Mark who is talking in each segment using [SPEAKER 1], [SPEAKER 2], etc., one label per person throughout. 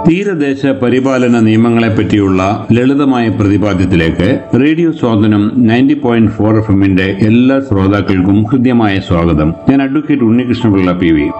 [SPEAKER 1] തീരദേശ പരിപാലന നിയമങ്ങളെ പറ്റിയുള്ള ലളിതമായ പ്രതിപാദ്യത്തിലേക്ക് radio Santhwanam ninety point four F എമ്മിന്റെ എല്ലാ ശ്രോതാക്കൾക്കും ഹൃദ്യമായ സ്വാഗതം ഞാൻ advocate Unnikrishnapillai P V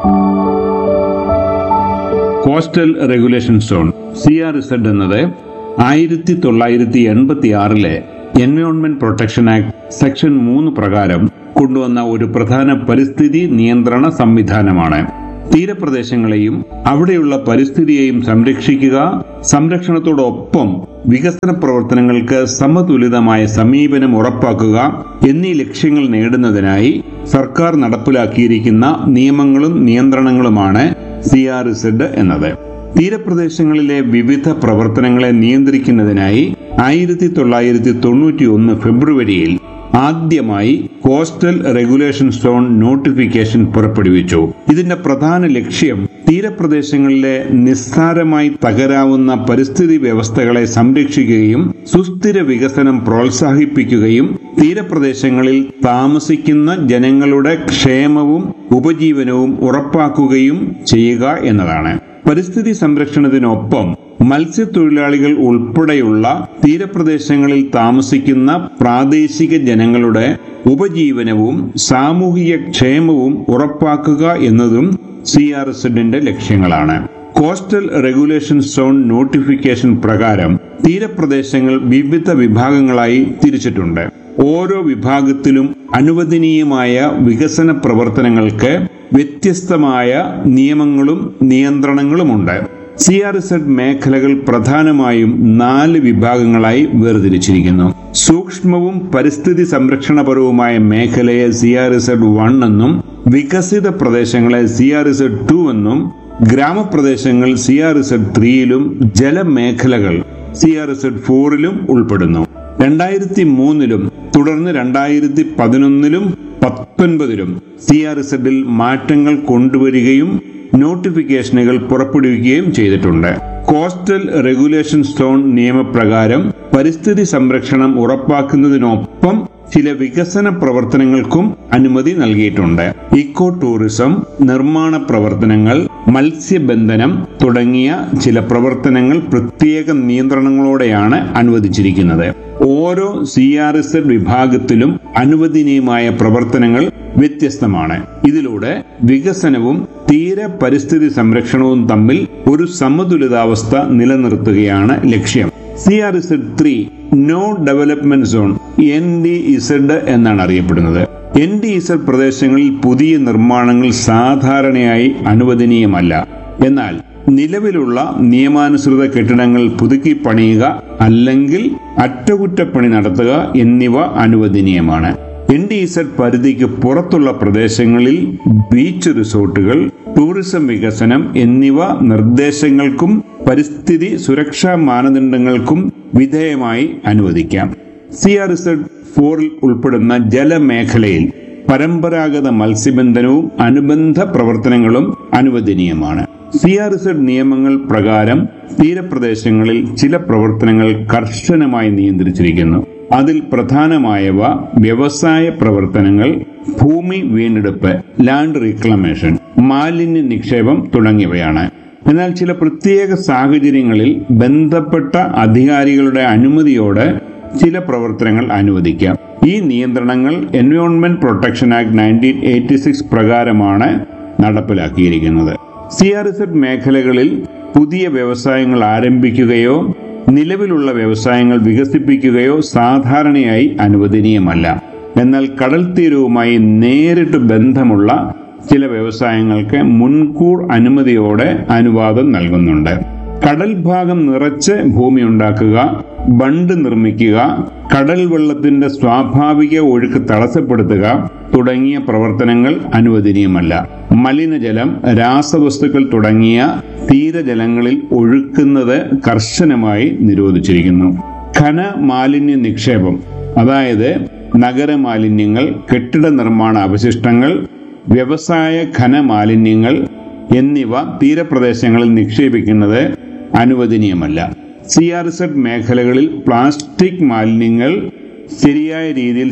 [SPEAKER 1] coastal regulation zone C R Z എന്നത് ആയിരത്തി തൊള്ളായിരത്തി എൺപത്തി ആറിലെ എൻവയോൺമെന്റ് പ്രൊട്ടക്ഷൻ ആക്ട് സെക്ഷൻ മൂന്ന് പ്രകാരം കൊണ്ടുവന്ന ഒരു പ്രധാന പരിസ്ഥിതി നിയന്ത്രണ സംവിധാനമാണ് തീരപ്രദേശങ്ങളെയും അവിടെയുള്ള പരിസ്ഥിതിയെയും സംരക്ഷിക്കുക സംരക്ഷണത്തോടൊപ്പം വികസന പ്രവർത്തനങ്ങൾക്ക് സമതുലിതമായ സമീപനം ഉറപ്പാക്കുക എന്നീ ലക്ഷ്യങ്ങൾ നേടുന്നതിനായി സർക്കാർ നടപ്പിലാക്കിയിരിക്കുന്ന നിയമങ്ങളും നിയന്ത്രണങ്ങളുമാണ് സി ആർ ഇസഡ് എന്നത് തീരപ്രദേശങ്ങളിലെ വിവിധ പ്രവർത്തനങ്ങളെ നിയന്ത്രിക്കുന്നതിനായി ആയിരത്തി തൊള്ളായിരത്തി തൊണ്ണൂറ്റി ഒന്ന് ഫെബ്രുവരിയിൽ ആദ്യമായി കോസ്റ്റൽ റെഗുലേഷൻ സോൺ നോട്ടിഫിക്കേഷൻ പുറപ്പെടുവിച്ചു ഇതിന്റെ പ്രധാന ലക്ഷ്യം തീരപ്രദേശങ്ങളിലെ നിസ്സാരമായി തകരാവുന്ന പരിസ്ഥിതി വ്യവസ്ഥകളെ സംരക്ഷിക്കുകയും സുസ്ഥിര വികസനം പ്രോത്സാഹിപ്പിക്കുകയും തീരപ്രദേശങ്ങളിൽ താമസിക്കുന്ന ജനങ്ങളുടെ ക്ഷേമവും ഉപജീവനവും ഉറപ്പാക്കുകയും ചെയ്യുക എന്നതാണ് പരിസ്ഥിതി സംരക്ഷണത്തിനൊപ്പം മത്സ്യത്തൊഴിലാളികൾ ഉൾപ്പെടെയുള്ള തീരപ്രദേശങ്ങളിൽ താമസിക്കുന്ന പ്രാദേശിക ജനങ്ങളുടെ ഉപജീവനവും സാമൂഹിക ക്ഷേമവും ഉറപ്പാക്കുക എന്നതും സി ആർ എസിന്റെ ലക്ഷ്യങ്ങളാണ് കോസ്റ്റൽ റെഗുലേഷൻ സോൺ നോട്ടിഫിക്കേഷൻ പ്രകാരം തീരപ്രദേശങ്ങൾ വിവിധ വിഭാഗങ്ങളായി തിരിച്ചിട്ടുണ്ട് ഓരോ വിഭാഗത്തിലും അനുവദനീയമായ വികസന പ്രവർത്തനങ്ങൾക്ക് വ്യത്യസ്തമായ നിയമങ്ങളും നിയന്ത്രണങ്ങളുമുണ്ട് സി ആർ ഇസഡ് മേഖലകൾ പ്രധാനമായും നാല് വിഭാഗങ്ങളായി വേർതിരിച്ചിരിക്കുന്നു സൂക്ഷ്മവും പരിസ്ഥിതി സംരക്ഷണപരവുമായ മേഖലയെ സി ആർ ഇസഡ് വൺ എന്നും വികസിത പ്രദേശങ്ങളെ സി ആർ ഇസഡ് ടു എന്നും ഗ്രാമപ്രദേശങ്ങൾ സി ആർ ഇസഡ് ത്രീയിലും ജലമേഖലകൾ സി ആർ ഇസഡ് ഫോറിലും ഉൾപ്പെടുന്നു രണ്ടായിരത്തി മൂന്നിലും തുടർന്ന് രണ്ടായിരത്തി പതിനൊന്നിലും പത്തൊൻപതിലും സി ആർ ഇസഡിൽ മാറ്റങ്ങൾ കൊണ്ടുവരികയും നോട്ടിഫിക്കേഷനുകൾ പുറപ്പെടുവിക്കുകയും ചെയ്തിട്ടുണ്ട് കോസ്റ്റൽ റെഗുലേഷൻ സോൺ നിയമപ്രകാരം പരിസ്ഥിതി സംരക്ഷണം ഉറപ്പാക്കുന്നതിനൊപ്പം ചില വികസന പ്രവർത്തനങ്ങൾക്കും അനുമതി നൽകിയിട്ടുണ്ട് ഇക്കോ ടൂറിസം നിർമ്മാണ പ്രവർത്തനങ്ങൾ മത്സ്യബന്ധനം തുടങ്ങിയ ചില പ്രവർത്തനങ്ങൾ പ്രത്യേക നിയന്ത്രണങ്ങളോടെയാണ് അനുവദിച്ചിരിക്കുന്നത് ഓരോ സി ആർ എസ് എഡ് വിഭാഗത്തിലും അനുവദനീയമായ പ്രവർത്തനങ്ങൾ വ്യത്യസ്തമാണ് ഇതിലൂടെ വികസനവും തീര പരിസ്ഥിതി സംരക്ഷണവും തമ്മിൽ ഒരു സമതുലിതാവസ്ഥ നിലനിർത്തുകയാണ് ലക്ഷ്യം C R Z three no development zone N D Z എന്നാണ് അറിയപ്പെടുന്നത് എൻ ഡി ഇസഡ് പ്രദേശങ്ങളിൽ പുതിയ നിർമ്മാണങ്ങൾ സാധാരണയായി അനുവദനീയമല്ല എന്നാൽ നിലവിലുള്ള നിയമാനുസൃത കെട്ടിടങ്ങൾ പുതുക്കി പണിയുക അല്ലെങ്കിൽ അറ്റകുറ്റപ്പണി നടത്തുക എന്നിവ അനുവദനീയമാണ് എൻ ഡി ഇസഡ് പരിധിക്ക് പുറത്തുള്ള പ്രദേശങ്ങളിൽ ബീച്ച് റിസോർട്ടുകൾ ടൂറിസം വികസനം എന്നിവ നിർദ്ദേശങ്ങൾക്കും പരിസ്ഥിതി സുരക്ഷാ മാനദണ്ഡങ്ങൾക്കും വിധേയമായി അനുവദിക്കാം സി ആർ ഇസഡ് ഫോറിൽ ഉൾപ്പെടുന്ന ജലമേഖലയിൽ പരമ്പരാഗത മത്സ്യബന്ധനവും അനുബന്ധ പ്രവർത്തനങ്ങളും അനുവദനീയമാണ് സി ആർ ഇസഡ് നിയമങ്ങൾ പ്രകാരം തീരപ്രദേശങ്ങളിൽ ചില പ്രവർത്തനങ്ങൾ കർശനമായി നിയന്ത്രിച്ചിരിക്കുന്നു അതിൽ പ്രധാനമായവ വ്യവസായ പ്രവർത്തനങ്ങൾ ഭൂമി വീണ്ടെടുപ്പ് ലാൻഡ് റീക്ലമേഷൻ മാലിന്യ നിക്ഷേപം തുടങ്ങിയവയാണ് എന്നാൽ ചില പ്രത്യേക സാഹചര്യങ്ങളിൽ ബന്ധപ്പെട്ട അധികാരികളുടെ അനുമതിയോടെ ചില പ്രവർത്തനങ്ങൾ അനുവദിക്കാം ഈ നിയന്ത്രണങ്ങൾ environment protection act nineteen eighty six പ്രകാരമാണ് നടപ്പിലാക്കിയിരിക്കുന്നത് സി ആർ ഇസഡ് മേഖലകളിൽ പുതിയ വ്യവസായങ്ങൾ ആരംഭിക്കുകയോ നിലവിലുള്ള വ്യവസായങ്ങൾ വികസിപ്പിക്കുകയോ സാധാരണയായി അനുവദനീയമല്ല എന്നാൽ കടൽ തീരവുമായി നേരിട്ട് ബന്ധമുള്ള ചില വ്യവസായങ്ങൾക്ക് മുൻകൂർ അനുമതിയോടെ അനുവാദം നൽകുന്നുണ്ട് കടൽ ഭാഗം നിറച്ച് ഭൂമി ഉണ്ടാക്കുക ബണ്ട് നിർമ്മിക്കുക കടൽ വെള്ളത്തിന്റെ സ്വാഭാവിക ഒഴുക്ക് തടസ്സപ്പെടുത്തുക തുടങ്ങിയ പ്രവർത്തനങ്ങൾ അനുവദനീയമല്ല മലിനജലം രാസവസ്തുക്കൾ തുടങ്ങിയ തീരജലങ്ങളിൽ ഒഴുക്കുന്നത് കർശനമായി നിരോധിച്ചിരിക്കുന്നു ഖന മാലിന്യ നിക്ഷേപം അതായത് നഗരമാലിന്യങ്ങൾ കെട്ടിട നിർമ്മാണ അവശിഷ്ടങ്ങൾ വ്യവസായ ഖന മാലിന്യങ്ങൾ എന്നിവ തീരപ്രദേശങ്ങളിൽ നിക്ഷേപിക്കുന്നത് അനുവദനീയമല്ല സി ആർ സെഡ് മേഖലകളിൽ പ്ലാസ്റ്റിക് മാലിന്യങ്ങൾ ശരിയായ രീതിയിൽ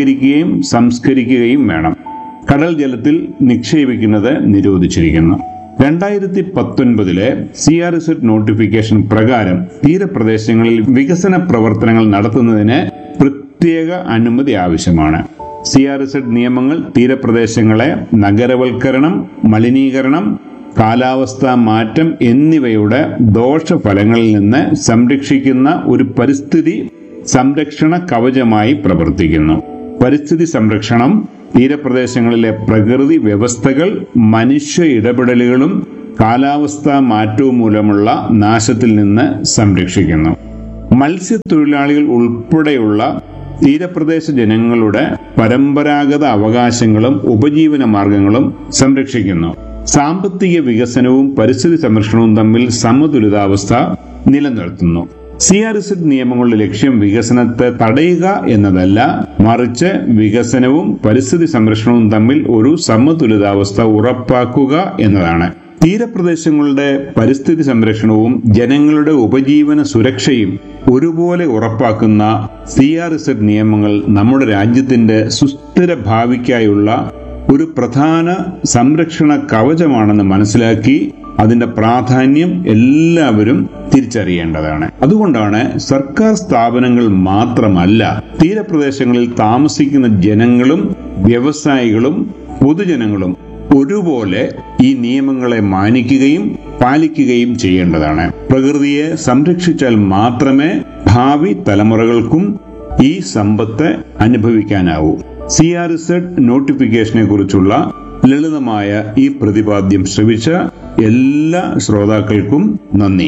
[SPEAKER 1] ശേഖരിക്കുകയും സംസ്കരിക്കുകയും വേണം കടൽ ജലത്തിൽ നിക്ഷേപിക്കുന്നത് നിരോധിച്ചിരിക്കുന്നു രണ്ടായിരത്തി പത്തൊൻപതിലെ സി ആർ എസ് നോട്ടിഫിക്കേഷൻ പ്രകാരം തീരപ്രദേശങ്ങളിൽ വികസന പ്രവർത്തനങ്ങൾ നടത്തുന്നതിന് പ്രത്യേക അനുമതി ആവശ്യമാണ് സി ആർ എസ് നിയമങ്ങൾ തീരപ്രദേശങ്ങളെ നഗരവൽക്കരണം മലിനീകരണം കാലാവസ്ഥാ മാറ്റം എന്നിവയുടെ ദോഷഫലങ്ങളിൽ നിന്ന് സംരക്ഷിക്കുന്ന ഒരു പരിസ്ഥിതി സംരക്ഷണ കവചമായി പ്രവർത്തിക്കുന്നു പരിസ്ഥിതി സംരക്ഷണം തീരപ്രദേശങ്ങളിലെ പ്രകൃതി വ്യവസ്ഥകൾ മനുഷ്യ ഇടപെടലുകളും കാലാവസ്ഥാ മാറ്റവും മൂലമുള്ള നാശത്തിൽ നിന്ന് സംരക്ഷിക്കുന്നു മത്സ്യത്തൊഴിലാളികൾ ഉൾപ്പെടെയുള്ള തീരപ്രദേശ ജനങ്ങളുടെ പരമ്പരാഗത അവകാശങ്ങളും ഉപജീവന മാർഗങ്ങളും സംരക്ഷിക്കുന്നു സാമ്പത്തിക വികസനവും പരിസ്ഥിതി സംരക്ഷണവും തമ്മിൽ സമതുലിതാവസ്ഥ നിലനിർത്തുന്നു സി ആർ എസ് നിയമങ്ങളുടെ ലക്ഷ്യം വികസനത്തെ തടയുക എന്നതല്ല മറിച്ച് വികസനവും പരിസ്ഥിതി സംരക്ഷണവും തമ്മിൽ ഒരു സമതുലിതാവസ്ഥ ഉറപ്പാക്കുക എന്നതാണ് തീരപ്രദേശങ്ങളുടെ പരിസ്ഥിതി സംരക്ഷണവും ജനങ്ങളുടെ ഉപജീവന സുരക്ഷയും ഒരുപോലെ ഉറപ്പാക്കുന്ന സി ആർ എസ് നിയമങ്ങൾ നമ്മുടെ രാജ്യത്തിന്റെ സുസ്ഥിര ഭാവിക്കായുള്ള ഒരു പ്രധാന സംരക്ഷണ കവചമാണെന്ന് മനസ്സിലാക്കി അതിന്റെ പ്രാധാന്യം എല്ലാവരും തിരിച്ചറിയേണ്ടതാണ് അതുകൊണ്ടാണ് സർക്കാർ സ്ഥാപനങ്ങൾ മാത്രമല്ല തീരപ്രദേശങ്ങളിൽ താമസിക്കുന്ന ജനങ്ങളും വ്യവസായികളും പൊതുജനങ്ങളും ഒരുപോലെ ഈ നിയമങ്ങളെ മാനിക്കുകയും പാലിക്കുകയും ചെയ്യേണ്ടതാണ് പ്രകൃതിയെ സംരക്ഷിച്ചാൽ മാത്രമേ ഭാവി തലമുറകൾക്കും ഈ സമ്പത്ത് അനുഭവിക്കാനാവൂ സി ആർ ഇസഡ് നോട്ടിഫിക്കേഷനെ കുറിച്ചുള്ള ലളിതമായ ഈ പ്രതിപാദ്യം ശ്രവിച്ച എല്ലാ ശ്രോതാക്കൾക്കും നന്ദി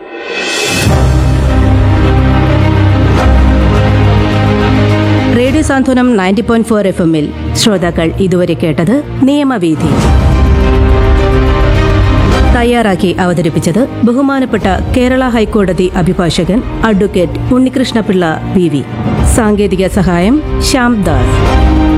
[SPEAKER 2] radio Santhwanam ninety point four F എമ്മിൽ ശ്രോതാക്കൾ ഇതുവരെ കേട്ടത് നിയമവീഥി തയ്യാറാക്കി അവതരിപ്പിച്ചത് ബഹുമാനപ്പെട്ട കേരള ഹൈക്കോടതി അഭിഭാഷകൻ അഡ്വക്കേറ്റ് ഉണ്ണികൃഷ്ണപിള്ള പി വി സാങ്കേതിക സഹായം ശ്യാം ദാസ്